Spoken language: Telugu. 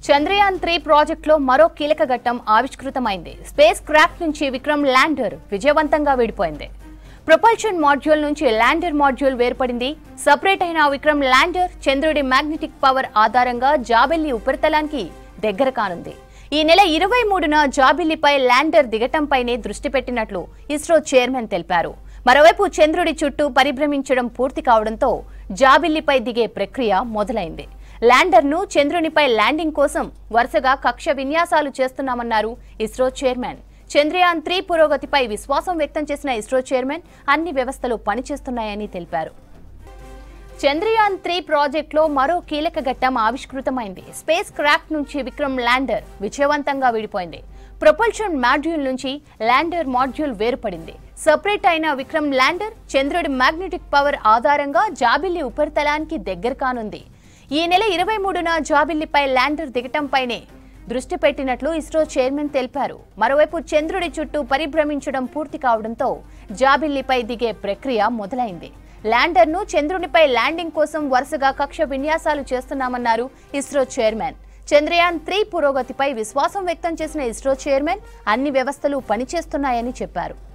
చంద్రయాన్ త్రీ ప్రాజెక్టులో మరో కీలక ఘట్టం ఆవిష్కృతమైంది స్పేస్ క్రాఫ్ట్ నుంచి విక్రమ్ ల్యాండర్ విజయవంతంగా విడిపోయింది ప్రొపల్షన్ మాడ్యూల్ నుంచి ల్యాండర్ మాడ్యూల్ వేర్పడింది సపరేట్ అయిన విక్రమ్ ల్యాండర్ చంద్రుడి మ్యాగ్నెటిక్ పవర్ ఆధారంగా జాబెల్లి ఉపరితలానికి దగ్గర కానుంది ఈ నెల ఇరవై మూడున జాబిల్లిపై ల్యాండర్ దిగటంపైనే దృష్టి పెట్టినట్లు ఇస్రో చైర్మన్ తెలిపారు మరోవైపు చంద్రుడి చుట్టూ పరిభ్రమించడం పూర్తి కావడంతో జాబిల్లిపై దిగే ప్రక్రియ మొదలైంది ల్యాండర్ను చంద్రునిపై ల్యాండింగ్ కోసం వరుసగా కక్ష విన్యాసాలు చేస్తున్నామన్నారు ఇస్రో చైర్మన్ చంద్రయాన్ త్రీ పురోగతిపై విశ్వాసం వ్యక్తం చేసిన ఇస్రో చైర్మన్ అన్ని వ్యవస్థలు పనిచేస్తున్నాయని తెలిపారు చంద్రయాన్ త్రీ ప్రాజెక్టులో మరో కీలక ఘట్టం ఆవిష్కృతమైంది స్పేస్ క్రాఫ్ట్ నుంచి విక్రమ్ ల్యాండర్ విజయవంతంగా విడిపోయింది ప్రొపల్షన్ మాడ్యూల్ నుంచి ల్యాండర్ మాడ్యూల్ వేరుపడింది సపరేట్ అయిన విక్రమ్ ల్యాండర్ చంద్రుడి మ్యాగ్నెటిక్ పవర్ ఆధారంగా జాబిల్లి ఉపరితలానికి దగ్గర కానుంది ఈ నెల ఇరవై మూడున జాబిల్లిపై ల్యాండర్ దిగటంపైనే దృష్టి పెట్టినట్లు ఇస్రో చైర్మన్ తెలిపారు మరోవైపు చంద్రుడి చుట్టూ పరిభ్రమించడం పూర్తి కావడంతో జాబిల్లిపై దిగే ప్రక్రియ మొదలైంది ల్యాండర్ను చంద్రునిపై ల్యాండింగ్ కోసం వరుసగా కక్ష విన్యాసాలు చేస్తున్నామన్నారు ఇస్రో చైర్మన్ చంద్రయాన్ త్రీ పురోగతిపై విశ్వాసం వ్యక్తం చేసిన ఇస్రో చైర్మన్ అన్ని వ్యవస్థలు పనిచేస్తున్నాయని చెప్పారు